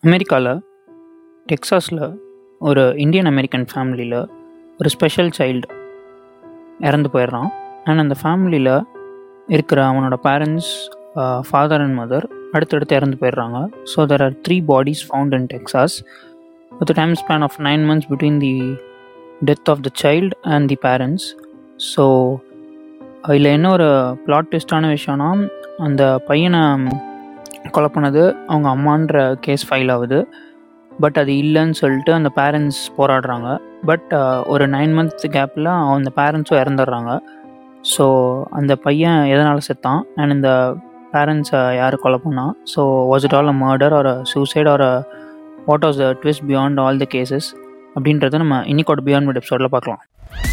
அமெரிக்காவில் டெக்சாஸில் ஒரு Indian American ஃபேமிலியில் ஒரு ஸ்பெஷல் சைல்டு இறந்து போயிடுறான் அண்ட் அந்த ஃபேமிலியில் இருக்கிற அவனோட பேரண்ட்ஸ் ஃபாதர் அண்ட் மதர் அடுத்தடுத்து இறந்து போயிடுறாங்க so there are three bodies found in Texas with time span of nine months between the death of the child and the parents so இதில் என்ன ஒரு பிளாட் ட்விஸ்டான விஷயம்னா அந்த பையனை கொலை பண்ணது அவங்க அம்மான்ற கேஸ் ஃபைல் ஆகுது பட் அது இல்லைன்னு சொல்லிட்டு அந்த பேரண்ட்ஸ் போராடுறாங்க பட் ஒரு நைன் மந்த் கேப்பில் அந்த பேரண்ட்ஸும் இறந்துடுறாங்க ஸோ அந்த பையன் எதனால் செத்தான் அண்ட் இந்த பேரண்ட்ஸை யார் கொலை பண்ணா so was it all a murder ஒரு சூசைட் ஒரு what was the twist beyond all the cases அப்படின்றத நம்ம இன்னைக்கோட பியாண்ட் மிட் எபிசோடில் பார்க்கலாம்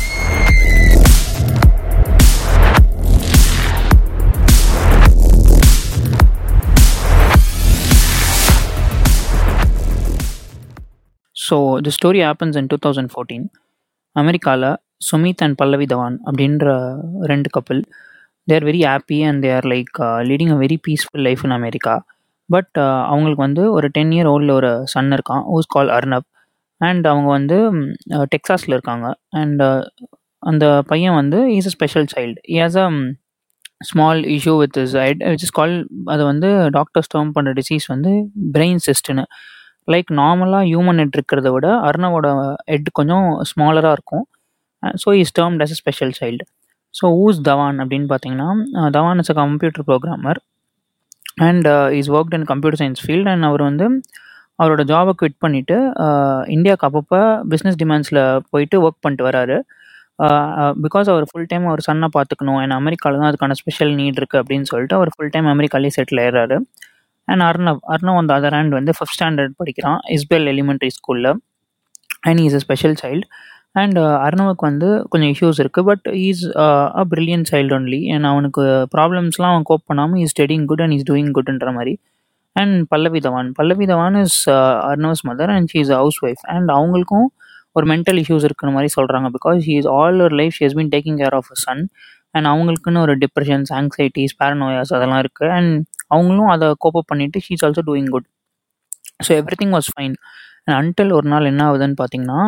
so the story happens in two thousand fourteen அமெரிக்காவில் சுமித் அண்ட் பல்லவி தவான் அப்படின்ற ரெண்டு couple they are very happy and they are like leading a very peaceful life in America but அவங்களுக்கு வந்து ஒரு டென் இயர் ஓல்டில் ஒரு சன் இருக்கான் ஊஸ் கால் அர்னப் அண்ட் அவங்க வந்து டெக்ஸாஸில் இருக்காங்க அண்ட் அந்த பையன் வந்து is a special child has a small issue with is head which is call அதை வந்து டாக்டர்ஸ் டேர்ம் பண்ணுற டிசீஸ் வந்து பிரெயின் சிஸ்ட்டுன்னு லைக் நார்மலாக ஹியூமன் ஹெட் இருக்கிறத விட அர்ணவோட ஹெட் கொஞ்சம் ஸ்மாலராக இருக்கும் so is term does a special child so who's Dhawan அப்படின்னு பார்த்தீங்கன்னா Dhawan is a computer programmer and is work in computer science field and அவர் வந்து அவரோட ஜாபை குவிட் பண்ணிவிட்டு இந்தியாவுக்கு அப்பப்போ பிஸ்னஸ் டிமாண்ட்ஸில் போயிட்டு ஒர்க் பண்ணிட்டு வராரு பிகாஸ் அவர் ஃபுல் டைம் அவர் சன்னை பார்த்துக்கணும் அண்ட் அமெரிக்காவில் தான் அதுக்கான ஸ்பெஷல் நீட் இருக்குது அப்படின்னு சொல்லிட்டு அவர் ஃபுல் டைம் அமெரிக்காலே செட்டில் ஆயிடுறாரு அண்ட் அர்ணவ் அர்ணவ் அந்த அதர் ஹேண்ட் வந்து ஃபிஃப்த் ஸ்டாண்டர்ட் படிக்கிறான் இஸ்பெல் எலிமெண்ட்ரி ஸ்கூலில் and is a special child and அர்ணவுக்கு வந்து கொஞ்சம் இஷ்யூஸ் இருக்குது but is a brilliant child only and அவனுக்கு ப்ராப்ளம்ஸ்லாம் அவன் கோப் பண்ணாமல் is studying good and is doing குட்ன்ற மாதிரி அண்ட் பல்லவி தவான் பல்லவி தவான் இஸ் அர்ணவ்ஸ் mother and she is house wife and அவங்களுக்கும் ஒரு மென்டல் இஷ்யூஸ் இருக்கிற மாதிரி சொல்கிறாங்க பிகாஸ் ஷீ இஸ் ஆல் ஒரு life she has been taking care of a son and அவங்களுக்குன்னு ஒரு டிப்ரெஷன்ஸ் ஆங்ஸைட்டிஸ் பேரனோயாஸ் அதெல்லாம் இருக்குது அண்ட் அவங்களும் அதை கோப்பப் பண்ணிவிட்டு she's also doing good so everything was fine and until ஒரு நாள் என்ன ஆகுதுன்னு பார்த்தீங்கன்னா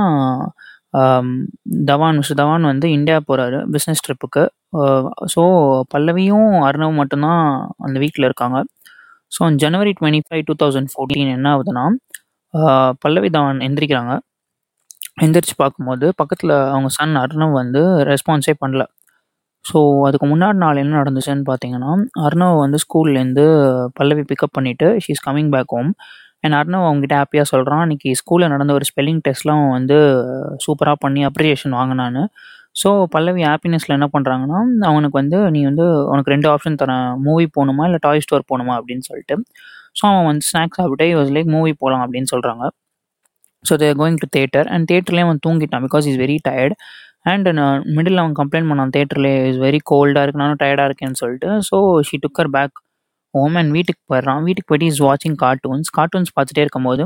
தவான் மிஸ்டர் தவான் வந்து இந்தியா போகிறாரு பிஸ்னஸ் ட்ரிப்புக்கு ஸோ பல்லவியும் அர்ணவ் மட்டும்தான் அந்த வீட்டில் இருக்காங்க so January twenty five two thousand fourteen என்ன ஆகுதுன்னா பல்லவி தவான் எந்திரிக்கிறாங்க எந்திரிச்சு பார்க்கும்போது பக்கத்தில் அவங்க சன் அர்ணவ் வந்து ரெஸ்பான்ஸே பண்ணல ஸோ அதுக்கு முன்னாடி நாள் என்ன நடந்துச்சுன்னு பார்த்தீங்கன்னா அர்ணவ் வந்து ஸ்கூல்லேருந்து பல்லவி பிக்கப் பண்ணிவிட்டு she is coming back home and Arnav அவங்ககிட்ட ஹாப்பியாக சொல்கிறான் அன்றைக்கி ஸ்கூலில் நடந்த ஒரு ஸ்பெல்லிங் டெஸ்ட்லாம் வந்து சூப்பராக பண்ணி அப்ரிசியேஷன் வாங்கினான்னு ஸோ பல்லவி ஹாப்பினஸில் என்ன பண்ணுறாங்கன்னா அவனுக்கு வந்து நீ வந்து உனக்கு ரெண்டு ஆப்ஷன் தரேன் மூவி போகணுமா இல்லை டாய் ஸ்டோர் போகணுமா அப்படின்னு சொல்லிட்டு ஸோ அவன் வந்து ஸ்நாக்ஸ் சாப்பிட்டே வாஸ் லைக் மூவி போகலாம் அப்படின்னு சொல்கிறாங்க so they're going to theatre and தேட்டர்லேயே அவன் தூங்கிட்டான் because is very tired and நான் மிடில் அவன் கம்ப்ளைண்ட் பண்ணான் தேட்டர்லேயே இஸ் வெரி கோல்டாக இருக்கு நானும் டயர்டாக இருக்கேன்னு சொல்லிட்டு so she took her back home and வீட்டுக்கு போயிடுறான் வீட்டுக்கு போயிட்டு இஸ் வாட்சிங் கார்ட்டூன்ஸ் கார்ட்டூன்ஸ் பார்த்துட்டே இருக்கும்போது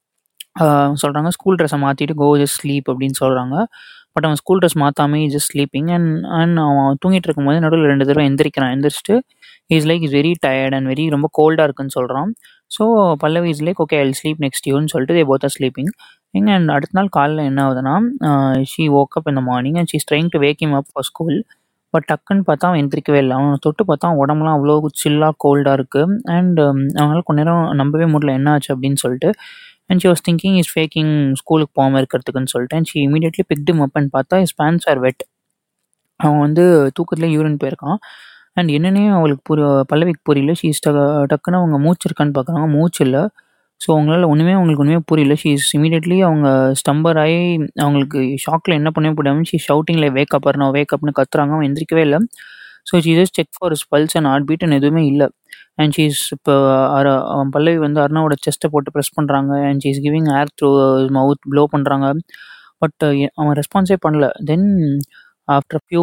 சொல்கிறாங்க ஸ்கூல் ட்ரெஸ்ஸை மாற்றிட்டு கோ ஜஸ்ட் ஸ்லீப் அப்படின்னு சொல்கிறாங்க பட் அவன் ஸ்கூல் ட்ரெஸ் மாற்றாமே is just sleeping and and அவன் தூங்கிட்டு இருக்கும்போது நடுவில் ரெண்டு தடவை எந்திரிக்கிறான் எந்திரிச்சிட்டு is like is very tired and very ரொம்ப கோல்டாக இருக்குன்னு சொல்கிறான் so Pallavi is like okay I sleep next யூன்னு சொல்லிட்டு தே போத் ஆர் ஸ்லீப்பிங் எங்க அண்ட் அடுத்த நாள் காலைல என்ன ஆகுதுன்னா ஷீ ஓக் அப் இந்த morning and she trying to wake him up for school but டக்குன்னு பார்த்தா அவன் எந்திரிக்கவே இல்லை அவனை தொட்டு பார்த்தா உடம்புலாம் அவ்வளோ சில்லாக கோல்டாக இருக்குது அண்ட் அவனால கொஞ்ச நேரம் நம்பவே முடியல என்ன ஆச்சு அப்படின்னு சொல்லிட்டு and she was thinking is faking ஸ்கூலுக்கு போகாமல் இருக்கிறதுக்குன்னு சொல்லிட்டு அண்ட் ஷி இமீடியட்லி பிக்டு அப்னு பார்த்தா இஸ் பேண்ட்ஸ் ஆர் வெட் அவன் வந்து தூக்கத்தில் யூரின் போயிருக்கான் அண்ட் என்னன்னே அவளுக்கு புரி பல்லவிக்கு புரியல ஷீஸ் டக்குன்னு அவங்க மூச்சு இருக்கான்னு பார்க்குறாங்க மூச்சு இல்லை ஸோ அவங்களால ஒன்றுமே அவங்களுக்கு ஒன்றுமே புரியல ஷீஸ் இமீடியட்லி அவங்க ஸ்டம்பர் ஆகி அவங்களுக்கு ஷாக்கில் என்ன பண்ணவே முடியாமல் ஷீ ஷவுட்டிங்கில் வேக் அப் நான் வேக் அப்னு கத்துறாங்க அவன் எந்திரிக்கவே இல்லை so she just check for pulse and heart beat எதுவுமே இல்லை அண்ட் ஷீஸ் இப்போ அர அவன் பல்லவி வந்து அருணாவோட செஸ்ட்டை போட்டு ப்ரெஸ் பண்ணுறாங்க and she's giving air through mouth blow பண்ணுறாங்க பட் அவன் ரெஸ்பான்ஸே பண்ணல then after few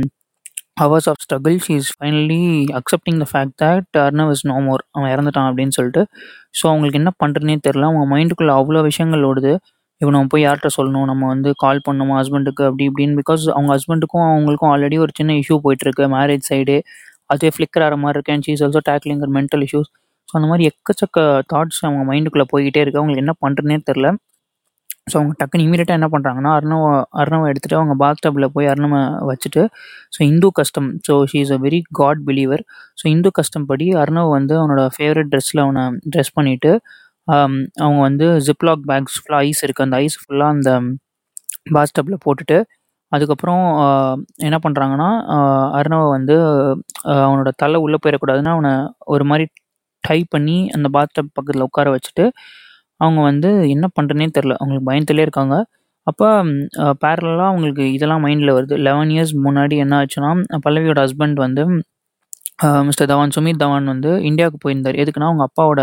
hours of struggle she is finally accepting the fact that Arnav is no more அவன் இறந்துட்டான் அப்படின்னு சொல்லிட்டு ஸோ அவங்களுக்கு என்ன பண்ணுறதுனே தெரில அவங்க மைண்டுக்குள்ளே அவ்வளோ விஷயங்கள் ஓடுது இப்போ நம்ம போய் யார்கிட்ட சொல்லணும் நம்ம வந்து கால் பண்ணணுமா ஹஸ்பண்டுக்கு அப்படி இப்படின்னு பிகாஸ் அவங்க ஹஸ்பண்டுக்கும் அவங்களுக்கும் ஆல்ரெடி ஒரு சின்ன இஷ்யூ போயிட்டுருக்கு மேரேஜ் சைடு அதே ஃப்ளிக்கர் ஆகிற மாதிரி இருக்கு and she's also tackling mental issues so அந்த மாதிரி எக்கச்சக்க தாட்ஸ் அவங்க மைண்டுக்குள்ளே போய்கிட்டே இருக்கு அவங்களுக்கு என்ன பண்ணுறதுனே தெரில ஸோ அவங்க டக்குன்னு இமீடியட்டாக என்ன பண்ணுறாங்கன்னா அர்ணவ அர்ணவை எடுத்துகிட்டு அவங்க பாத் டப்பில் போய் அர்ணவை வச்சுட்டு so Hindu custom so she is a very god believer so Hindu custom படி அர்ணவ் வந்து அவனோட ஃபேவரட் ட்ரெஸ்ஸில் அவனை ட்ரெஸ் பண்ணிவிட்டு அவங்க வந்து ஜிப்லாக் பேக்ஸ் ஃபுல்லாக ஐஸ் இருக்குது அந்த ஐஸ் ஃபுல்லாக அந்த பாத் டப்பில் போட்டுட்டு அதுக்கப்புறம் என்ன பண்ணுறாங்கன்னா அர்ணவை வந்து அவனோட தலை உள்ளே போயிடக்கூடாதுன்னு அவனை ஒரு மாதிரி டை பண்ணி அந்த பாத் டப் பக்கத்தில் உட்கார வச்சுட்டு அவங்க வந்து என்ன பண்ணுறனே தெரில அவங்களுக்கு பயந்துலே இருக்காங்க அப்போ பேரலாக அவங்களுக்கு இதெல்லாம் மைண்டில் வருது லெவன் இயர்ஸ் முன்னாடி என்ன ஆச்சுன்னா பல்லவியோட ஹஸ்பண்ட் வந்து மிஸ்டர் தவான் சுமித் தவான் வந்து இந்தியாவுக்கு போயிருந்தார் எதுக்குன்னா அவங்க அப்பாவோட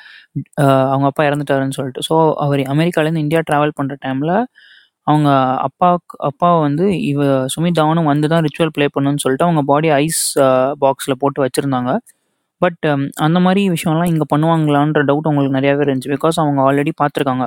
அவங்க அப்பா இறந்துட்டாருன்னு சொல்லிட்டு ஸோ அவர் அமெரிக்காலேருந்து இந்தியா ட்ராவல் பண்ணுற டைமில் அவங்க அப்பாவுக்கு அப்பாவை வந்து இவ சுமித் தவானும் வந்து தான் ரிச்சுவல் ப்ளே பண்ணுன்னு சொல்லிட்டு அவங்க பாடி ஐஸ் பாக்ஸில் போட்டு வச்சுருந்தாங்க பட் அந்த மாதிரி விஷயம்லாம் இங்கே பண்ணுவாங்களான்ற டவுட் அவங்களுக்கு நிறையாவே இருந்துச்சு பிகாஸ் அவங்க ஆல்ரெடி பார்த்துருக்காங்க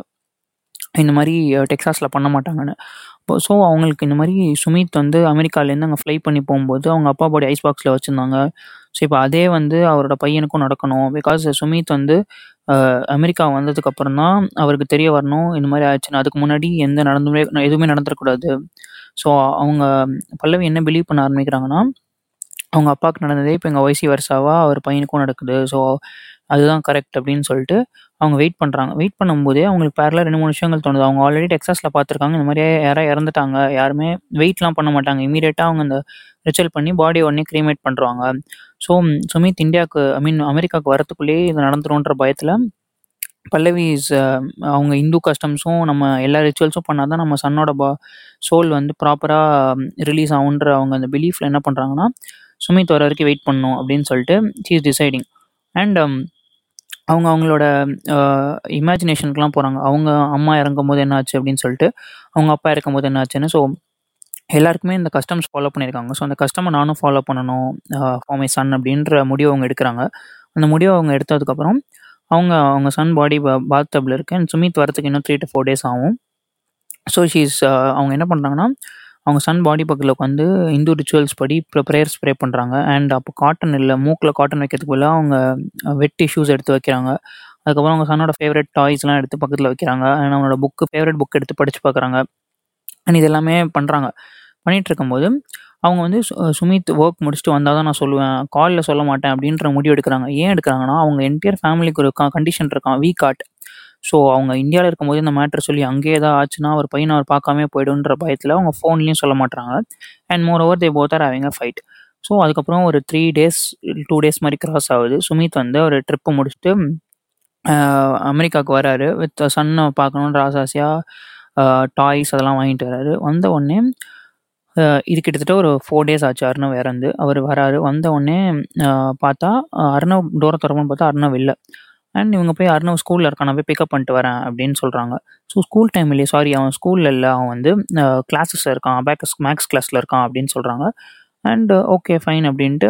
இந்த மாதிரி டெக்ஸாஸில் பண்ண மாட்டாங்கன்னு ஸோ அவங்களுக்கு இந்த மாதிரி சுமித் வந்து அமெரிக்காலேருந்து அங்கே ஃப்ளை பண்ணி போகும்போது அவங்க அப்பா பாடி ஐஸ் பாக்ஸில் வச்சுருந்தாங்க ஸோ இப்போ அதே வந்து அவரோட பையனுக்கும் நடக்கணும் பிகாஸ் சுமித் வந்து அமெரிக்கா வந்ததுக்கப்புறம் தான் அவருக்கு தெரிய வரணும் இந்த மாதிரி ஆச்சுன்னு அதுக்கு முன்னாடி எந்த நடந்துமே எதுவுமே நடந்துடக்கூடாது ஸோ அவங்க பல்லவி என்ன பிலீவ் பண்ண ஆரம்பிக்கிறாங்கன்னா அவங்க அப்பாவுக்கு நடந்ததே இப்போ எங்கள் வயசு வருஷாவாக அவர் பையனுக்கும் நடக்குது ஸோ அதுதான் கரெக்ட் அப்படின்னு சொல்லிட்டு அவங்க வெயிட் பண்ணுறாங்க வெயிட் பண்ணும்போதே அவங்களுக்கு பேரில் ரெண்டு மூணு விஷயங்கள் தோணுது அவங்க ஆல்ரெடி டெக்ஸாஸில் பார்த்துருக்காங்க இந்த மாதிரி யாராவது இறந்துட்டாங்க யாருமே வெயிட்லாம் பண்ண மாட்டாங்க இமீடியட்டாக அவங்க அந்த ரிச்சுவல் பண்ணி பாடி உடனே க்ரீமேட் பண்ணுறாங்க ஸோ சுமித் இந்தியாவுக்கு ஐ மீன் அமெரிக்காவுக்கு வரத்துக்குள்ளேயே இது நடந்துரும்ன்ற பயத்தில் பல்லவிஸ் அவங்க இந்து கஸ்டம்ஸும் நம்ம எல்லா ரிச்சுவல்ஸும் பண்ணால் தான் நம்ம சன்னோட பா சோல் வந்து ப்ராப்பராக ரிலீஸ் ஆகுன்ற அவங்க அந்த பிலீஃபில் என்ன பண்ணுறாங்கன்னா சுமித் வர வரைக்கும் வெயிட் பண்ணணும் அப்படின்னு சொல்லிட்டு ஷீ இஸ் டிசைடிங் அண்ட் அவங்க அவங்களோட இமேஜினேஷனுக்குலாம் போகிறாங்க அவங்க அம்மா இறங்கும் போது என்ன ஆச்சு அப்படின்னு சொல்லிட்டு அவங்க அப்பா இறக்கும் போது என்ன ஆச்சுன்னு ஸோ எல்லாருக்குமே இந்த கஸ்டம்ஸ் ஃபாலோ பண்ணியிருக்காங்க ஸோ அந்த கஸ்டமை நானும் ஃபாலோ பண்ணணும் ஃபார் மை சன் அப்படின்ற முடிவை அவங்க எடுக்கிறாங்க அந்த முடிவை அவங்க எடுத்ததுக்கப்புறம் அவங்க அவங்க சன் பாடி பாத் டப்பில் இருக்கு அண்ட் சுமித் வரத்துக்கு இன்னும் த்ரீ டு ஃபோர் டேஸ் ஆகும் ஸோ ஷீஸ் அவங்க என்ன பண்ணுறாங்கன்னா அவங்க சன் பாடி பக்கத்தில் உட்காந்து இந்து ரிச்சுவல்ஸ் படி இப்போ ப்ரேயர் ஸ்ப்ரே பண்ணுறாங்க அண்ட் அப்போ காட்டன் இல்லை மூக்கில் காட்டன் வைக்கிறதுக்கு பதிலாக அவங்க வெட் டிஷ்யூஸ் எடுத்து வைக்கிறாங்க அதுக்கப்புறம் அவங்க சன்னோட ஃபேவரட் டாய்ஸ்லாம் எடுத்து பக்கத்தில் வைக்கிறாங்க அண்ட் அவனோட புக்கு ஃபேவரட் புக் எடுத்து படித்து பார்க்குறாங்க அண்ட் இது எல்லாமே பண்ணுறாங்க பண்ணிகிட்டு இருக்கும்போது அவங்க வந்து சுமித் ஒர்க் முடிச்சுட்டு வந்தால் தான் நான் சொல்லுவேன் காலில் சொல்ல மாட்டேன் அப்படின்ற முடிவு எடுக்கிறாங்க ஏன் எடுக்கிறாங்கன்னா அவங்க என்டையர் ஃபேமிலிக்கு ஒரு கண்டிஷன் இருக்கான் வீக் ஆர்ட் ஸோ அவங்க இந்தியாவில் இருக்கும்போது இந்த மேட்ரு சொல்லி அங்கேயே ஏதாவது ஆச்சுன்னா அவர் பையனை அவர் பார்க்காம போய்டுன்ற பயத்தில் அவங்க ஃபோன்லேயும் சொல்ல மாட்டாங்க and moreover they both are having a fight so அதுக்கப்புறம் ஒரு த்ரீ டேஸ் டூ டேஸ் மாதிரி கிராஸ் ஆகுது சுமித் வந்து ஒரு ட்ரிப்பு முடிச்சுட்டு அமெரிக்காவுக்கு வராரு வித் சன்னை பார்க்கணுன்ற ஆசாசியாக டாய்ஸ் அதெல்லாம் வாங்கிட்டு வராரு வந்த உடனே இது கிட்டத்தட்ட ஒரு ஃபோர் டேஸ் ஆச்சு அர்ணவ் இறந்து அவர் வராரு வந்த உடனே பார்த்தா அர்ணவ் டோரை திறப்புன்னு பார்த்தா அர்ணவ் இல்லை அண்ட் இவங்க போய் அர்ணவ் ஸ்கூலில் இருக்கான் நான் போய் பிக்கப் பண்ணிட்டு வரேன் அப்படின்னு சொல்கிறாங்க ஸோ ஸ்கூல் டைம் இல்லையே சாரி அவன் ஸ்கூலில் இல்லை அவன் வந்து கிளாஸஸில் இருக்கான் பேக்கஸ் மேக்ஸ் கிளாஸில் இருக்கான் அப்படின்னு சொல்கிறாங்க அண்ட் ஓகே ஃபைன் அப்படின்ட்டு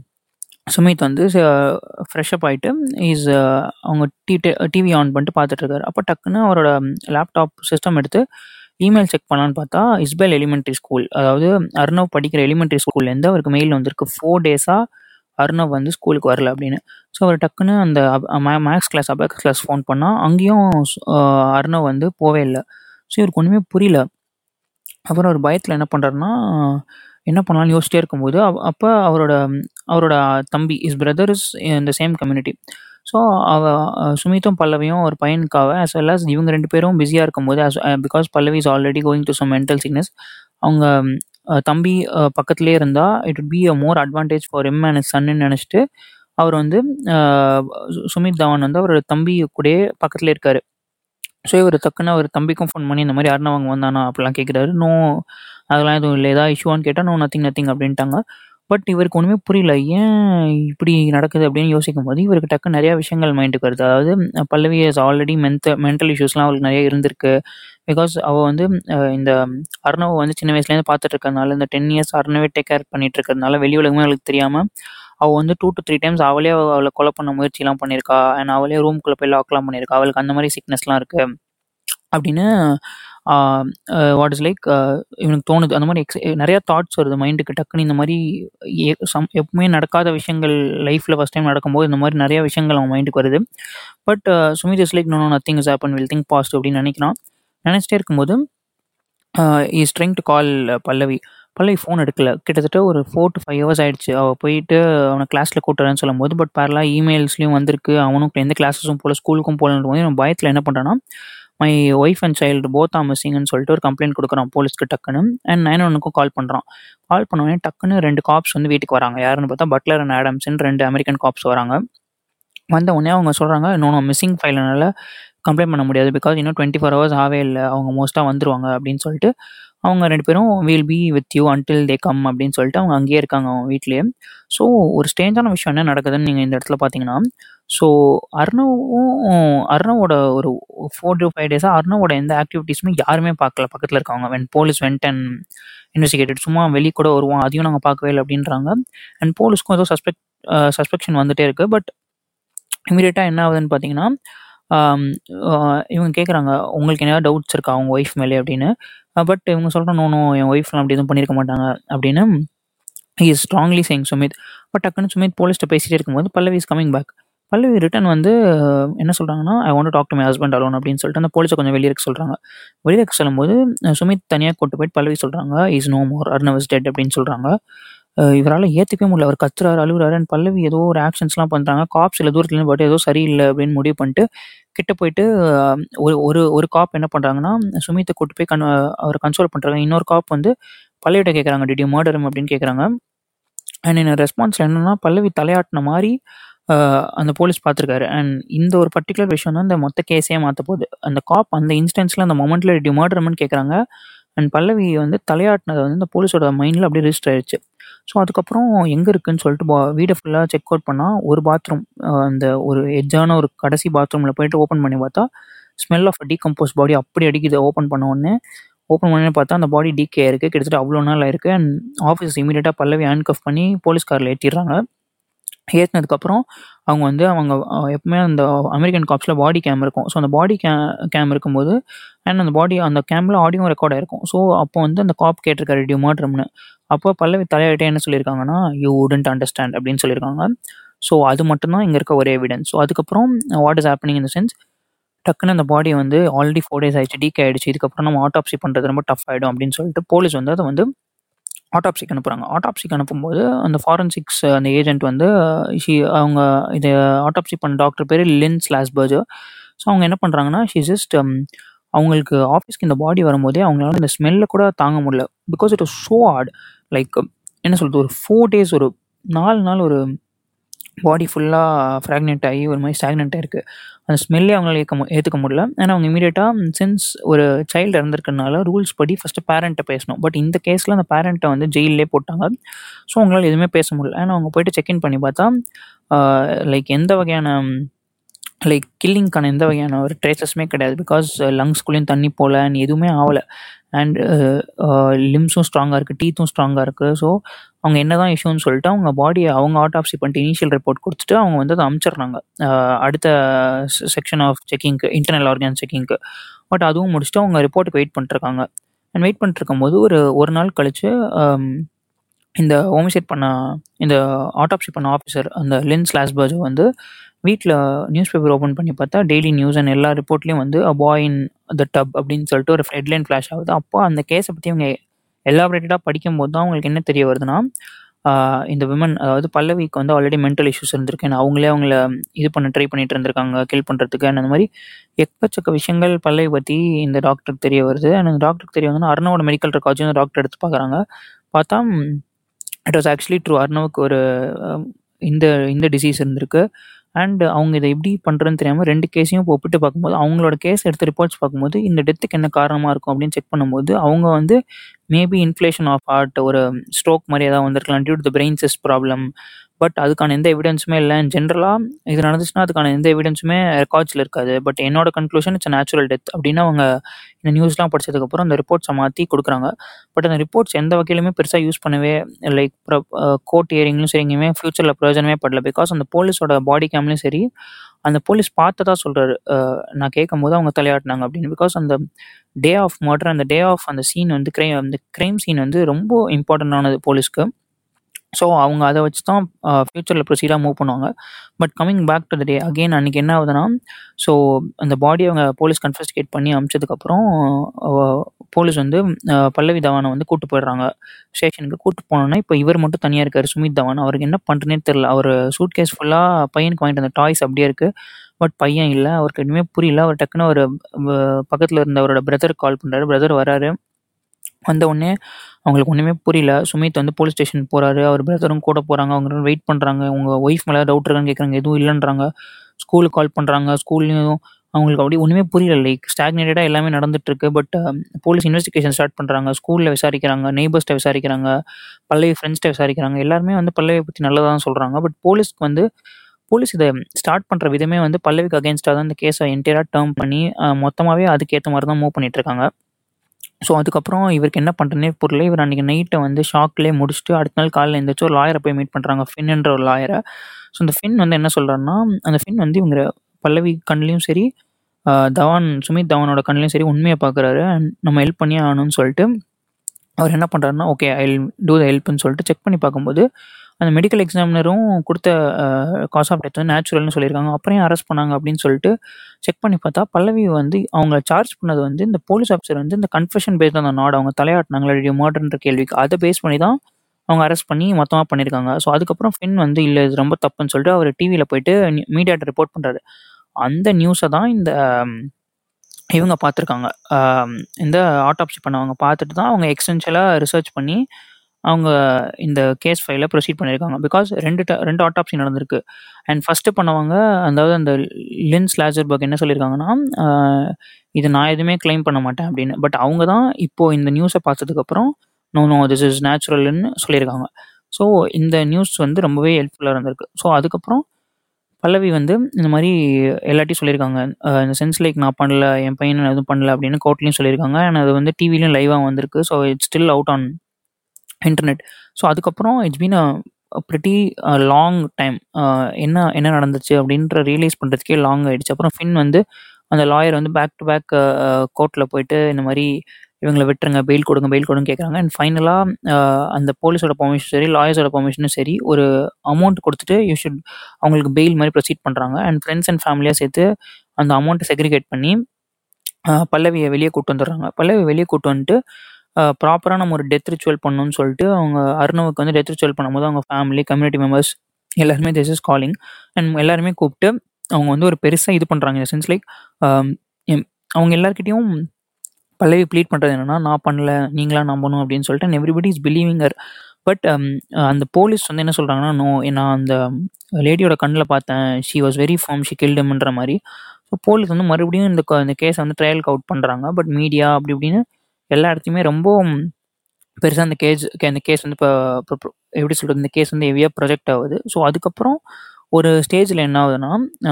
சுமித் வந்து ஃப்ரெஷ்அப் ஆகிட்டு இஸ் அவங்க டி டிவி ஆன் பண்ணிட்டு பார்த்துட்ருக்காரு அப்போ டக்குன்னு அவரோட லேப்டாப் சிஸ்டம் எடுத்து இமெயில் செக் பண்ணலான்னு பார்த்தா இஸ்பேல் எலிமெண்ட்ரி ஸ்கூல் அதாவது அர்ணவ் படிக்கிற எலிமெண்ட்ரி ஸ்கூல்லேருந்து அவருக்கு மெயில் வந்திருக்கு ஃபோர் டேஸாக அர்ணவ் வந்து ஸ்கூலுக்கு வரல அப்படின்னு ஸோ அவர் டக்குன்னு அந்த maths class apex class phone பண்ணால் அங்கேயும் அர்ணவ் வந்து போவே இல்லை ஸோ இவருக்கு ஒன்றுமே புரியல அப்புறம் ஒரு பயத்தில் என்ன பண்ணுறாருன்னா என்ன பண்ணலாம்னு யோசிச்சிட்டே இருக்கும்போது அப்போ அவரோட அவரோட தம்பி இஸ் பிரதர் இஸ் இந்த சேம் கம்யூனிட்டி ஸோ அவ சுமித்தும் பல்லவியும் ஒரு பையனுக்காக ஆஸ் வெல் அஸ் இவங்க ரெண்டு பேரும் பிஸியாக இருக்கும்போது as because Pallavi is already going to some mental sickness அவங்க தம்பி பக்கத்துலேயே இருந்தால் it would be a more advantage for him and சன்னு நினச்சிட்டு அவர் வந்து சுமித் தவான் வந்து அவரோட தம்பி கூடயே பக்கத்துலேயே இருக்கார் ஸோ இவர் டக்குன்னு அவர் தம்பிக்கும் ஃபோன் பண்ணி இந்த மாதிரி அருணவங்க வந்தானா அப்படிலாம் கேட்குறாரு நோ அதெல்லாம் எதுவும் இல்லை ஏதாவது இஷ்யூவான்னு கேட்டால் நோ நத்திங் நத்திங் அப்படின்ட்டாங்க பட் இவருக்கு ஒன்றுமே புரியல ஏன் இப்படி நடக்குது அப்படின்னு யோசிக்கும் போது இவருக்கு டக்கு நிறையா விஷயங்கள் மைண்டுக்கு வருது அதாவது பல்லவி இஸ் ஆல்ரெடி மென்த மென்டல் இஷ்யூஸ்லாம் அவளுக்கு நிறைய இருந்திருக்கு பிகாஸ் அவள் வந்து இந்த அர்ணவ் வந்து சின்ன வயசுலேருந்து பார்த்துட்டு இருக்கிறதுனால இந்த டென் இயர்ஸ் அர்ணவே டேக் கேர் பண்ணிட்டு இருக்கிறதுனால வெளி உலகமே அவளுக்கு தெரியாமல் அவள் வந்து டூ டு த்ரீ டைம்ஸ் அவளே அவளை கொலை பண்ண முயற்சிலாம் பண்ணியிருக்கா அண்ட் அவளே ரூம்குள்ளே போய் லாக்லாம் பண்ணியிருக்கா அவளுக்கு அந்த மாதிரி சிக்னஸ்லாம் இருக்குது அப்படின்னு வாட் இஸ் லைக் இவனுக்கு தோணுது அந்த மாதிரி எக்ஸ் நிறையா தாட்ஸ் வருது மைண்டுக்கு டக்குன்னு இந்த மாதிரி எ- சம் எப்பவுமே நடக்காத விஷயங்கள் லைஃப்பில் ஃபஸ்ட் டைம் நடக்கும்போது இந்த மாதிரி நிறைய விஷயங்கள் அவன் மைண்டுக்கு வருது but Sumit is like no nothing is happen will think positive அப்படின்னு நினைக்கிறான் நினச்சிட்டே இருக்கும்போது is trying to call Pallavi Pallavi phone எடுக்கல கிட்டத்தட்ட ஒரு ஃபோர் டு ஃபைவ் ஹவர்ஸ் ஆயிடுச்சு அவள் போயிட்டு அவனை கிளாஸில் கூட்டுறேன்னு சொல்லும்போது பட் பேரலாக இமெயில்ஸ்லையும் வந்திருக்கு அவனும் எந்த கிளாஸஸும் போல ஸ்கூலுக்கும் போகலன்ற போது இவன் பயத்தில் என்ன பண்ணுறான்னா my wife and child both are மிஸ்ஸிங்னு சொல்லிட்டு ஒரு கம்ப்ளைண்ட் கொடுக்குறான் போலீஸ்க்கு டக்குன்னு அண்ட் நைன் ஒனுக்கும் கால் பண்ணுறான் கால் பண்ணோடனே டக்குன்னு ரெண்டு காப்ஸ் வந்து வீட்டுக்கு வராங்க யாருன்னு பார்த்தா பட்லர் அண்ட் ஆடம்ஸ்ன்னு ரெண்டு அமெரிக்கன் காப்ஸ் வராங்க வந்த உடனே அவங்க சொல்கிறாங்க இன்னொன்று மிஸ்ஸிங் ஃபைல்னால கம்ப்ளைண்ட் பண்ண முடியாது பிகாஸ் இன்னும் டுவெண்ட்டி ஃபோர் ஹவர்ஸ் ஆகவே இல்லை அவங்க மோஸ்ட்டாக வந்துருவாங்க அப்படின்னு சொல்லிட்டு அவங்க ரெண்டு பேரும் will be with you until they come அப்படின்னு சொல்லிட்டு அவங்க அங்கேயே இருக்காங்க அவங்க வீட்லேயே ஸோ ஒரு ஸ்டேஞ்சான விஷயம் என்ன நடக்குதுன்னு நீங்கள் இந்த இடத்துல பார்த்தீங்கன்னா ஸோ அர்ணவும் அர்ணவோட ஒரு ஃபோர் டு ஃபைவ் டேஸாக அர்ணவோட எந்த ஆக்டிவிட்டீஸுமே யாருமே பார்க்கல பக்கத்தில் இருக்கவங்க when police went and investigated சும்மா வெளியே கூட வருவோம் அதையும் நாங்கள் பார்க்கவே இல்லை அப்படின்றாங்க அண்ட் போலீஸ்க்கும் ஏதோ சஸ்பெக்ட் சஸ்பெக்ஷன் வந்துட்டே இருக்குது பட் இமீடியட்டாக என்ன ஆகுதுன்னு பார்த்தீங்கன்னா ஆம், ஆஹ் இவங்க கேட்குறாங்க உங்களுக்கு என்ன டவுட்ஸ் இருக்கா அவங்க ஒய்ஃப் மேலே அப்படின்னு பட் இவங்க சொல்கிற நோ நோ என் ஒய்ஃப்லாம் அப்படி எதுவும் பண்ணியிருக்க மாட்டாங்க அப்படின்னு is strongly saying Sumit but டக்குன்னு சுமித் போலீஸ்ட்ட பேசிட்டே இருக்கும்போது Pallavi is coming back Pallavi return வந்து அஹ், என்ன சொல்கிறாங்கன்னா I want talk to my husband alone அப்படின்னு சொல்லிட்டு அந்த போலீஸை கொஞ்சம் வெளியே இருக்க சொல்கிறாங்க வெளியே இருக்க சொல்லும்போது அஹ், சுமித் தனியாக கூட்டு போயிட்டு பல்லவி சொல்கிறாங்க is no more Arnav is dead அப்படின்னு சொல்கிறாங்க இவரால் ஏற்றுக்கவே முடியல அவர் கத்துறாரு அழுகுறாரு அண்ட் பல்லவி ஏதோ ஒரு ஆக்ஷன்ஸ்லாம் பண்ணுறாங்க காப்ஸ் இல்லை தூரத்துல பட் ஏதோ சரியில்லை அப்படின்னு முடிவு பண்ணிட்டு கிட்ட போயிட்டு அஹ், ஒரு ஒரு ஒரு காப் என்ன பண்ணுறாங்கன்னா சுமித்தை கூட்டு போய் கன் அவரை கன்சோல் பண்ணுறாங்க இன்னொரு காப் வந்து பல்லவிட்ட கேட்குறாங்க டிட் யூ மர்டர் அப்படின்னு கேட்குறாங்க அண்ட் என்ன ரெஸ்பான்ஸில் என்னன்னா பல்லவி தலையாட்டின மாதிரி ஆஹ், அந்த போலீஸ் பார்த்துருக்காரு அண்ட் இந்த ஒரு பர்டிகுலர் விஷயம் தான் இந்த மொத்த கேஸே மாற்ற போகுது அந்த காப் அந்த இன்ஸ்டன்ஸில் அந்த மொமெண்ட்டில் டியூ மர்டர்மன்னு கேட்குறாங்க அண்ட் பல்லவி வந்து தலையாட்டினது வந்து இந்த போலீஸோட மைண்டில் அப்படியே ரிஜிஸ்டர் ஆயிடுச்சு ஸோ அதுக்கப்புறம் எங்கே இருக்குன்னு சொல்லிட்டு பா வீடை ஃபுல்லாக செக் அவுட் பண்ணால் ஒரு பாத்ரூம் அந்த ஒரு எட்ஜான ஒரு கடைசி பாத்ரூமில் போயிட்டு ஓப்பன் பண்ணி பார்த்தா ஸ்மெல் ஆஃப் டீகம்போஸ் பாடி அப்படி அடிக்குது ஓப்பன் பண்ண உடனே ஓப்பன் பண்ணி பார்த்தா அந்த பாடி டீகே இருக்குது கிட்டத்தட்ட அவ்வளோ நாள் ஆயிருக்கு அண்ட் ஆஃபீஸ் இமீடியட்டாக பல்லவி ஹேண்ட்கஃப் பண்ணி போலீஸ் காரில் ஏற்றிடுறாங்க ஏற்றினதுக்கப்புறம் அவங்க வந்து அவங்க அஹ், எப்பவுமே அந்த அமெரிக்கன் காப்ஸில் பாடி கேம் இருக்கும் ஸோ அந்த பாடி கே கேம் இருக்கும்போது அண்ட் அந்த பாடி அந்த கேமில் ஆடியோ ரெக்கார்ட் ஆயிருக்கும் ஸோ அப்போ வந்து அந்த காப் கேட்டிருக்காரு டியூ மாட்ரம்னு அப்போ பல்லவி தலையாட்டே என்ன சொல்லியிருக்காங்கன்னா யூ உடன்ட் அண்டர்ஸ்டாண்ட் அப்படின்னு சொல்லியிருக்காங்க ஸோ அது மட்டும்தான் இங்கே இருக்க ஒரே எவிடன்ஸ் ஸோ அதுக்கப்புறம் வாட் இஸ் ஹேப்பனிங் இந்த சென்ஸ் டக்குன்னு அந்த பாடி வந்து ஆல்ரெடி ஃபோர் டேஸ் ஆயிடுச்சு டீக் ஆயிடுச்சு இதுக்கப்புறம் நம்ம ஆட்டாப்சி பண்ணுறது ரொம்ப டஃப் ஆகிடும் அப்படின்னு சொல்லிட்டு போலீஸ் வந்து அதை வந்து ஆட்டாப்சிக்கு அனுப்புகிறாங்க ஆட்டாப்சிக்கு அனுப்பும்போது அந்த ஃபாரன்சிக்ஸ் அந்த ஏஜென்ட் வந்து ஷி அவங்க இதை ஆட்டாப்சி பண்ண டாக்டர் பேர் லின் ஸ்லாஸ்பர்ஜர் ஸோ அவங்க என்ன பண்ணுறாங்கன்னா ஷி ஜஸ்ட் அவங்களுக்கு ஆஃபீஸ்க்கு இந்த பாடி வரும்போதே அவங்களால இந்த ஸ்மெல்லை கூட தாங்க முடியல because it was so hard like என்ன சொல்கிறது ஒரு ஃபோர் டேஸ் ஒரு நாலு நாள் ஒரு பாடி ஃபுல்லாக ஃப்ராக்னென்ட் ஆகி ஒரு மாதிரி ஸ்டாக்னெண்ட் ஆயிருக்கு அந்த ஸ்மெல்லே அவங்களால ஏற்க மு ஏற்றுக்க முடியல ஏன்னா அவங்க இமீடியட்டாக சின்ஸ் ஒரு சைல்டு இறந்துருக்கனால ரூல்ஸ் படி ஃபஸ்ட்டு பேரண்ட்டை பேசணும் பட் இந்த கேஸில் அந்த பேரண்ட்டை வந்து ஜெயிலே போட்டாங்க ஸோ அவங்களால எதுவுமே பேச முடியல ஏன்னா அவங்க போயிட்டு செக்இன் பண்ணி பார்த்தா லைக் எந்த வகையான லைக் கில்லிங்க்கான எந்த வகையான ஒரு ட்ரேசஸுமே கிடையாது பிகாஸ் லங்ஸ்குள்ளேயும் தண்ணி போகல and எதுவுமே ஆகலை அண்ட் லிம்ஸும் ஸ்ட்ராங்காக இருக்குது டீத்தும் ஸ்ட்ராங்காக இருக்குது ஸோ அவங்க என்ன தான் இஷ்யூன்னு சொல்லிட்டு அவங்க பாடியை அவங்க ஆட்டாப்சி பண்ணிட்டு இனிஷியல் ரிப்போர்ட் கொடுத்துட்டு அவங்க வந்து அதை அனுப்பிச்சிடுறாங்க அஹ், அடுத்த செக்ஷன் ஆஃப் செக்கிங்க்கு இன்டர்னல் ஆர்கன் செக்கிங்க்கு பட் அதுவும் முடிச்சுட்டு அவங்க ரிப்போர்ட்டுக்கு வெயிட் பண்ணிட்டுருக்காங்க அண்ட் வெயிட் பண்ணிட்டுருக்கும்போது ஒரு ஒரு நாள் கழிச்சு um, இந்த ஹோமிசைட் பண்ண இந்த ஆட்டாப்சி பண்ண ஆஃபீஸர் அந்த லின் ஸ்லாஸ்பர்ஜ் வந்து வீட்டில் நியூஸ் பேப்பர் ஓப்பன் பண்ணி பார்த்தா டெய்லி நியூஸ் அண்ட் எல்லா ரிப்போர்ட்லேயும் வந்து அ பாய் இன் த டப் அப்படின்னு சொல்லிட்டு ஒரு ஹெட்லைன் ஃப்ளாஷ் ஆகுது அப்போ அந்த கேஸை பற்றி அவங்க எலாபரேட்டடாக படிக்கும்போது தான் அவங்களுக்கு என்ன தெரிய வருதுன்னா ஆஹ் இந்த விமன் அதாவது பல்லவிக்கு வந்து ஆல்ரெடி மென்டல் இஷ்யூஸ் இருந்திருக்கு and அவங்களே அவங்கள இது பண்ண ட்ரை பண்ணிட்டு இருந்திருக்காங்க கில் பண்ணுறதுக்கு and அந்த மாதிரி எக்கச்சக்க விஷயங்கள் பல்லவி பற்றி இந்த டாக்டருக்கு தெரிய வருது அண்ட் அந்த டாக்டருக்கு தெரிய வந்து அர்ணவோட மெடிக்கல் ரெக்கார்ட்ஸும் இந்த டாக்டர் எடுத்து பார்க்குறாங்க பார்த்தா இட் வாஸ் ஆக்சுவலி ட்ரூ அர்ணவுக்கு ஒரு அஹ், இந்த இந்த டிசீஸ் இருந்திருக்கு அண்ட் அவங்க இதை எப்படி பண்ணுறதுன்னு தெரியாமல் ரெண்டு கேஸையும் இப்போ ஒப்பிட்டு பார்க்கும்போது அவங்களோட கேஸ் எடுத்த ரிப்போர்ட்ஸ் பார்க்கும்போது இந்த டெத்துக்கு என்ன காரணமாக இருக்கும் அப்படின்னு செக் பண்ணும்போது அவங்க வந்து மேபி இன்ஃப்ளேஷன் ஆஃப் ஹார்ட் ஒரு ஸ்ட்ரோக் மாதிரி ஏதாவது வந்திருக்கலாம் due to the brain cyst problem but அதுக்கான எந்த எவிடன்ஸுமே இல்லை ஜென்ரலாக இது நடந்துச்சுன்னா அதுக்கான எந்த எவிடன்ஸுமே ரெக்கார்ட்ஸில் இருக்காது பட் என்னோட கன்க்ளூஷன் இட்ஸ் நேச்சுரல் டெத் அப்படின்னு அவங்க இந்த நியூஸ்லாம் படிச்சதுக்கப்புறம் அந்த ரிப்போர்ட்ஸை மாற்றி கொடுக்குறாங்க பட் அந்த ரிப்போர்ட்ஸ் எந்த வகையிலுமே பெருசாக யூஸ் பண்ணவே லைக் கோர்ட் ஹியரிங்லையும் சரி எங்கேயுமே ஃப்யூச்சரில் பிரயோஜனமே படல பிகாஸ் அந்த போலீஸோட பாடி கேம்லையும் சரி அந்த போலீஸ் பார்த்ததா சொல்கிறாரு நான் கேட்கும்போது அவங்க தலையாட்டினாங்க அப்படின்னு பிகாஸ் அந்த டே ஆஃப் மர்டர் அந்த டே ஆஃப் அந்த சீன் வந்து க்ரைம் அந்த க்ரைம் சீன் வந்து ரொம்ப இம்பார்ட்டண்ட்டானது போலீஸ்க்கு ஸோ அவங்க அதை வச்சு தான் ஃப்யூச்சரில் ப்ரொசீடாக மூவ் பண்ணுவாங்க but coming back to the day again அன்றைக்கி என்ன ஆகுதுன்னா ஸோ அந்த பாடி அவங்க போலீஸ் கன்ஃபஸ்டிகேட் பண்ணி அமிச்சதுக்கப்புறம் போலீஸ் வந்து பல்லவி தவானை வந்து கூட்டு போயிடுறாங்க ஸ்டேஷனுக்கு கூட்டு போனோன்னா இப்போ இவர் மட்டும் தனியாக இருக்கார் சுமித் தவான் அவருக்கு என்ன பண்ணுறேனே தெரில அவர் சூட் கேஸ் ஃபுல்லாக பையனுக்கு வாங்கிட்டு அந்த டாய்ஸ் அப்படியே இருக்குது பட் பையன் இல்லை அவருக்கு எதுவுமே புரியல அவர் டக்குன்னு ஒரு பக்கத்தில் இருந்த அவரோட பிரதருக்கு கால் பண்ணுறாரு பிரதர் வராரு வந்த உடனே அவங்களுக்கு ஒன்றுமே புரியல சுமித் வந்து போலீஸ் ஸ்டேஷன் போகிறாரு அவர் பிரதரும் கூட போகிறாங்க அவங்க வெயிட் பண்ணுறாங்க உங்கள் ஒய்ஃப் மேலே டவுட் இருக்கான்னு கேட்குறாங்க எதுவும் இல்லைன்றாங்க ஸ்கூலுக்கு கால் பண்ணுறாங்க ஸ்கூல்லையும் அவங்களுக்கு அப்படி ஒன்றுமே புரியல லைக் ஸ்டாக்னேட்டடாக எல்லாமே நடந்துட்டுருக்கு பட் போலீஸ் இன்வெஸ்டிகேஷன் ஸ்டார்ட் பண்ணுறாங்க ஸ்கூலில் விசாரிக்கிறாங்க நெய்பர்ஸ்ட்டை விசாரிக்கிறாங்க பல்லவி ஃப்ரெண்ட்ஸ்ட்டை விசாரிக்கிறாங்க எல்லாருமே வந்து பல்லவியை பற்றி நல்லதாக தான் சொல்கிறாங்க பட் போலீஸ்க்கு வந்து போலீஸ் இதை ஸ்டார்ட் பண்ணுற விதமே வந்து பல்லவிக்கு அகேன்ஸ்டாக தான் இந்த கேஸை என்டையராக டேர்ம் பண்ணி மொத்தமாகவே அதுக்கேற்ற மாதிரி தான் மூவ் பண்ணிகிட்ருக்காங்க ஸோ அதுக்கப்புறம் இவருக்கு என்ன பண்ணுறனே புரியல இவர் அன்றைக்கி நைட்டை வந்து ஷாக்லேயே முடிச்சுட்டு அடுத்த நாள் காலையில் எழுந்திரிச்சு ஒரு லாயரை போய் மீட் பண்ணுறாங்க ஃபின்ன்ற ஒரு லாயரை ஸோ அந்த ஃபின் வந்து என்ன சொல்கிறாருன்னா அந்த ஃபின் வந்து இவங்க பல்லவி கண்லேயும் சரி தவான் சுமித் தவானோட கண்லேயும் சரி உண்மையை பார்க்குறாரு அண்ட் நம்ம ஹெல்ப் பண்ணியே ஆகணும்னு சொல்லிட்டு அவர் என்ன பண்ணுறாருன்னா ஓகே ஐ டூ த ஹெல்ப்னு சொல்லிட்டு செக் பண்ணி பார்க்கும்போது அந்த மெடிக்கல் எக்ஸாமினரும் கொடுத்த காஸ் ஆஃப் டெத் வந்து நேச்சுரல்னு சொல்லியிருக்காங்க அப்புறம் அரெஸ்ட் பண்ணாங்க அப்படின்னு சொல்லிட்டு செக் பண்ணி பார்த்தா பல்லவி வந்து அவங்க சார்ஜ் பண்ணது வந்து இந்த போலீஸ் ஆஃபீஸர் வந்து இந்த கன்ஃபெஷன் பேஸ் அந்த நாடு அவங்க தலையாட்டினாங்களே மர்டர்ன்ற கேள்விக்கு அதை பேஸ் பண்ணி தான் அவங்க அரெஸ்ட் பண்ணி மொத்தமாக பண்ணியிருக்காங்க ஸோ அதுக்கப்புறம் ஃபின் வந்து இல்லை இது ரொம்ப தப்புன்னு சொல்லிட்டு அவர் டிவியில் போயிட்டு மீடியாட்ட ரிப்போர்ட் பண்ணுறாரு அந்த நியூஸை தான் இந்த இவங்க பார்த்துருக்காங்க இந்த ஆட்டோப்சி பண்ணவங்க பார்த்துட்டு தான் அவங்க எக்ஸ்டென்ஷியலாக ரிசர்ச் பண்ணி அவங்க இந்த கேஸ் ஃபைலை ப்ரொசீட் பண்ணியிருக்காங்க பிகாஸ் ரெண்டு ரெண்டு ஆட்டாப்சி நடந்திருக்கு அண்ட் ஃபஸ்ட்டு பண்ணவங்க அதாவது அந்த லின்ஸ் லேஜர்பர்க் என்ன சொல்லியிருக்காங்கன்னா இது நான் எதுவுமே கிளைம் பண்ண மாட்டேன் அப்படின்னு பட் அவங்க தான் இப்போது இந்த நியூஸை பார்த்ததுக்கப்புறம் நோ நோ திஸ் இஸ் நேச்சுரல்னு சொல்லியிருக்காங்க ஸோ இந்த நியூஸ் வந்து ரொம்பவே ஹெல்ப்ஃபுல்லாக இருந்திருக்கு ஸோ அதுக்கப்புறம் பல்லவி வந்து இந்த மாதிரி எல்லாத்தையும் சொல்லியிருக்காங்க இந்த சென்ஸ் லைக் நான் பண்ணல என் பையன் எதுவும் பண்ணல அப்படின்னு கோர்ட்லேயும் சொல்லியிருக்காங்க அண்ட் அது வந்து டிவிலையும் லைவாக வந்திருக்கு so it's still out on internet so அதுக்கப்புறம் it's been a pretty long time என்ன என்ன நடந்துச்சு அப்படின்ற ரியலைஸ் பண்ணுறதுக்கே லாங் ஆகிடுச்சு அப்புறம் ஃபின் வந்து அந்த லாயர் வந்து பேக் டு பேக் கோர்ட்டில் போயிட்டு இந்த மாதிரி இவங்களை விட்டுருங்க பெயில் கொடுங்க பெயில் கொடுங்க கேட்குறாங்க அண்ட் ஃபைனலாக அந்த போலீஸோட பர்மிஷன் சரி லாயர்ஸோட பர்மிஷனும் சரி ஒரு அமௌண்ட் கொடுத்துட்டு யூ ஷுட் அவங்களுக்கு பெயில் மாதிரி ப்ரொசீட் பண்ணுறாங்க அண்ட் ஃப்ரெண்ட்ஸ் அண்ட் ஃபேமிலியாக சேர்த்து அந்த அமௌண்ட்டை செக்ரிகேட் பண்ணி பல்லவியை வெளியே கூட்டு வந்துடுறாங்க பல்லவி வெளியே கூட்டு வந்துட்டு ப்ராப்பராக நம்ம ஒரு டெத் ரிச்சுவல் பண்ணணும்னு சொல்லிட்டு அவங்க அருணவுக்கு வந்து டெத் ரிச்சுவல் பண்ணும்போது அவங்க ஃபேமிலி கம்யூனிட்டி மெம்பர்ஸ் எல்லாருமே திஸ் இஸ் காலிங் அண்ட் எல்லாருமே கூப்பிட்டு அவங்க வந்து ஒரு பெருசாக இது பண்ணுறாங்க இந்த சென்ஸ் லைக் அவங்க எல்லாருக்கிட்டையும் பல்லவி ப்ளீட் பண்ணுறது என்னென்னா நான் பண்ணல நீங்களா நம்பணும் அப்படின்னு சொல்லிட்டு and everybody is believing her but அந்த போலீஸ் வந்து என்ன சொல்கிறாங்கன்னா நோ நான் அந்த லேடியோட கண்ணில் பார்த்தேன் she was very firm she கில்டம்ன்ற மாதிரி ஸோ போலீஸ் வந்து மறுபடியும் இந்த இந்த கேஸை வந்து ட்ரையலுக்கு அவுட் பண்ணுறாங்க பட் மீடியா அப்படி இப்படின்னு எல்லா இடத்துலையுமே ரொம்ப பெருசாக அந்த கேஸ் அந்த கேஸ் வந்து இப்போ எப்படி சொல்கிறது இந்த கேஸ் வந்து ஹெவியாக ப்ரொஜெக்ட் ஆகுது ஸோ அதுக்கப்புறம் ஒரு ஸ்டேஜில் என்ன ஆகுதுன்னா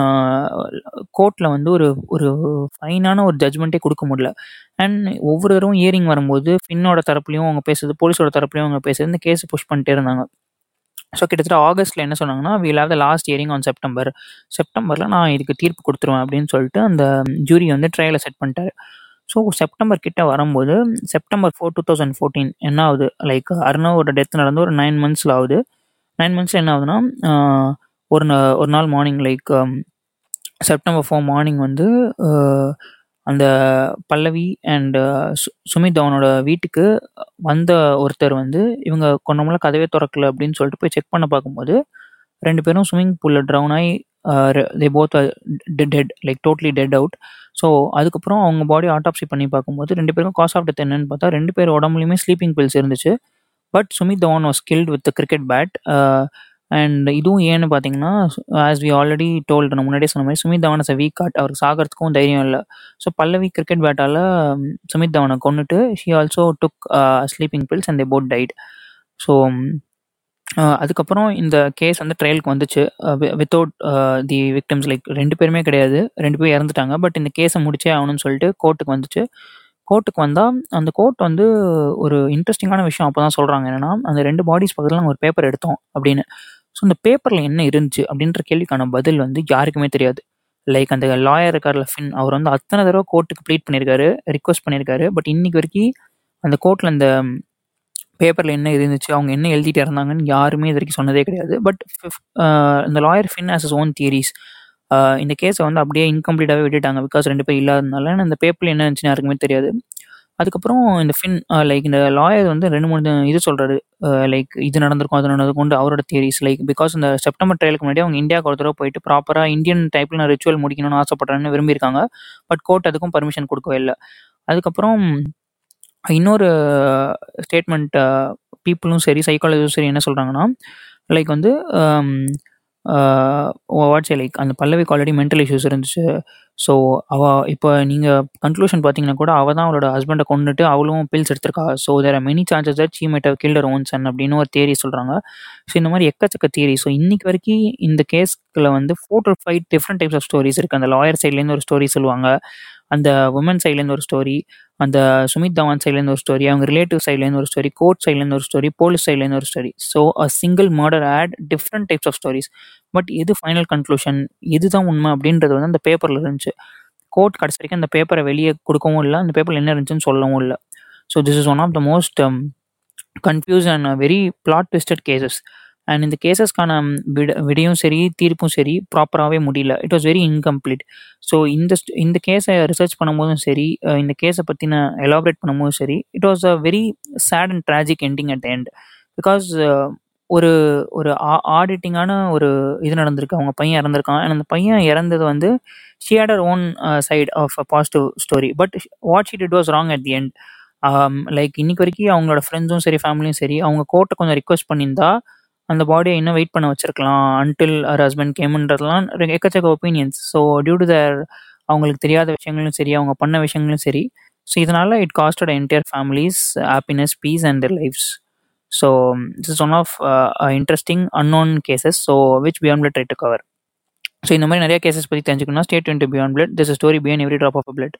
கோர்ட்டில் வந்து ஒரு ஒரு ஃபைனான ஒரு ஜட்மெண்ட்டே கொடுக்க முடியல அண்ட் ஒவ்வொரு தடவும் இயரிங் வரும்போது ஃபின்னோட தரப்புலையும் அவங்க பேசுறது போலீஸோட தரப்புலையும் அவங்க பேசுறது இந்த கேஸை புஷ் பண்ணிட்டே இருந்தாங்க ஸோ கிட்டத்தட்ட ஆகஸ்ட்டில் என்ன சொன்னாங்கன்னா we'll have the last hearing on September செப்டம்பரில் நான் இதுக்கு தீர்ப்பு கொடுத்துருவேன் அப்படின்னு சொல்லிட்டு அந்த ஜூரி வந்து ட்ரையலை செட் பண்ணிட்டாரு ஸோ செப்டம்பர் கிட்ட வரும்போது September four two thousand fourteen என்ன ஆகுது லைக் அருணாவோட டெத் நடந்து ஒரு நைன் மந்த்ஸில் ஆகுது நைன் மந்த்ஸில் என்ன ஆகுதுன்னா ஒரு ஒரு நாள் morning like September four morning வந்து அந்த பல்லவி அண்ட் சுமித் அவனோட வீட்டுக்கு வந்த ஒருத்தர் வந்து இவங்க கொண்டமல கதவே திறக்கல அப்படின்னு சொல்லிட்டு போய் செக் பண்ண பார்க்கும்போது ரெண்டு பேரும் ஸ்விம்மிங் பூலில் ட்ரவுன் ஆகி they both dead like totally dead out so அதுக்கப்புறம் அவங்க பாடி ஆட்டாப்சி பண்ணி பார்க்கும்போது ரெண்டு பேருக்கும் காஸ் ஆஃப் டெத் என்னன்னு பார்த்தா ரெண்டு பேர் உடம்புலையுமே ஸ்லீப்பிங் பில்ஸ் இருந்துச்சு but Sumit Dhawan was killed with cricket bat and இதுவும் ஏன்னு பார்த்தீங்கன்னா ஆஸ் வி ஆல்ரெடி டோல்டு நான் முன்னாடியே சொன்ன மாதிரி Sumit Dhawan is a weak god அவருக்கு சாகிறதுக்கும் தைரியம் இல்லை ஸோ பல்லவி கிரிக்கெட் பேட்டால் சுமித் தவானை கொண்டுட்டு she also took sleeping pills and they both died so அதுக்கப்புறம் இந்த கேஸ் வந்து ட்ரையலுக்கு வந்துச்சு வித்தவுட் தி விக்டம்ஸ் லைக் ரெண்டு பேருமே கிடையாது ரெண்டு பேரும் இறந்துட்டாங்க பட் இந்த கேஸை முடிச்சே ஆகணும்னு சொல்லிட்டு கோர்ட்டுக்கு வந்துச்சு கோர்ட்டுக்கு வந்தால் அந்த கோர்ட் வந்து ஒரு இன்ட்ரெஸ்டிங்கான விஷயம் அப்போ தான் சொல்கிறாங்க என்னென்னா அந்த ரெண்டு பாடிஸ் பக்கத்தில் நாங்கள் ஒரு பேப்பர் எடுத்தோம் அப்படின்னு ஸோ அந்த பேப்பரில் என்ன இருந்துச்சு அப்படின்ற கேள்விக்கான பதில் வந்து யாருக்குமே தெரியாது லைக் அந்த லாயர் இருக்கார்ல ஃபின் அவர் வந்து அத்தனை தடவை கோர்ட்டுக்கு ப்ளீட் பண்ணியிருக்காரு ரிக்வஸ்ட் பண்ணியிருக்காரு பட் இன்னைக்கு வரைக்கும் அந்த கோர்ட்டில் அந்த பேப்பரில் என்ன இருந்துச்சு அவங்க என்ன எழுதிட்டு இருந்தாங்கன்னு யாருமே இது வரைக்கும் சொன்னதே கிடையாது பட் இந்த lawyer Finn has his own theories இந்த கேஸை வந்து அப்படியே இன்கம்ப்ளீட்டாகவே விட்டுட்டாங்க பிகாஸ் ரெண்டு பேர் இல்லாததுனால இந்த பேப்பரில் என்ன இருந்துச்சுன்னு யாருக்குமே தெரியாது அதுக்கப்புறம் இந்த ஃபின் லைக் இந்த லாயர் வந்து ரெண்டு மூணு இது சொல்கிறாரு லைக் இது நடந்திருக்கும் அது நடந்திருக்கும் அவரோட தியரிஸ் லைக் பிகாஸ் இந்த செப்டம்பர் ட்ரையலுக்கு முன்னாடி அவங்க இந்தியாவுக்கு ஒரு தடவை போயிட்டு ப்ராப்பராக இந்தியன் டைப்பில் நான் ரிச்சுவல் முடிக்கணும்னு ஆசைப்படுறேன்னு விரும்பியிருக்காங்க பட் கோர்ட் அதுக்கும் பர்மிஷன் கொடுக்கவே இல்லை அதுக்கப்புறம் இன்னொரு ஸ்டேட்மெண்ட் பீப்புளும் சரி சைக்காலஜியும் சரி என்ன சொல்கிறாங்கன்னா லைக் வந்து வாட்ஸ் லைக் அந்த பல்லவிக்கு ஆல்ரெடி மென்டல் இஷ்யூஸ் இருந்துச்சு ஸோ அவள் இப்போ நீங்கள் கன்க்ளூஷன் பார்த்தீங்கன்னா கூட அவள் தான் அவளோட ஹஸ்பண்டை கொண்டுட்டு அவளும் பில்ஸ் எடுத்திருக்கா so there are many chances that she might have killed her own son அப்படின்னு ஒரு தியரி சொல்கிறாங்க ஸோ இந்த மாதிரி எக்கச்சக்க தியரி ஸோ இன்னைக்கு வரைக்கும் இந்த கேஸ்கில் வந்து four to five different types of stories இருக்குது அந்த லாயர் சைட்லேருந்து ஒரு ஸ்டோரி சொல்லுவாங்க அந்த உமன் சைட்லேருந்து ஒரு ஸ்டோரி அந்த சுமித் தவான் சைட்லேருந்து ஒரு ஸ்டோரி அவங்க ரிலேட்டிவ் சைட்லேருந்து ஒரு ஸ்டோரி கோர்ட் சைட்லேருந்து ஒரு ஸ்டோரி போலீஸ் சைட்லேருந்து ஒரு story so a single murder had different types of stories but எது ஃபைனல் கன்க்ளூஷன் எதுதான் உண்மை அப்படின்றது வந்து அந்த பேப்பரில் இருந்துச்சு கோர்ட் கடைசி வரைக்கும் அந்த பேப்பரை வெளியே கொடுக்கவும் இல்லை அந்த பேப்பரில் என்ன இருந்துச்சுன்னு சொல்லவும் இல்லை so this is one of the most confuse and very plot twisted cases and இந்த கேசஸ்க்கான விட விடையும் சரி தீர்ப்பும் சரி ப்ராப்பராகவே முடியல it was very incomplete so இந்த இந்த கேஸை ரிசர்ச் பண்ணும்போதும் சரி இந்த கேஸை பற்றின எலாபரேட் பண்ணும்போதும் சரி it was a very sad and tragic ending at end because ஒரு ஒரு ஆடிட்டிங்கான ஒரு இது நடந்திருக்கு அவங்க பையன் இறந்துருக்கான் அண்ட் அந்த பையன் இறந்தது வந்து she had her own side of a positive story but what she did it was wrong at the end like இன்னைக்கு வரைக்கும் அவங்களோட ஃப்ரெண்ட்ஸும் சரி ஃபேமிலியும் சரி அவங்க கோர்ட்டை கொஞ்சம் ரிக்வஸ்ட் பண்ணியிருந்தா அந்த பாடியை இன்னும் வெயிட் பண்ண வச்சிருக்கலாம் அன்டில் அவர் ஹஸ்பண்ட் கேமுன்றதுலாம் எக்கச்சக்க opinions so due to their அவங்களுக்கு தெரியாத விஷயங்களும் சரி அவங்க பண்ண விஷயங்களும் சரி ஸோ இதனால் it costed entire families happiness peace and their lifes so this is one of interesting unknown cases so which Beyond Blood try to cover so இந்த மாதிரி நிறைய கேசஸ் பற்றி தெரிஞ்சுக்கணும்னா stayed to Beyond Blood this story beyond every drop of blood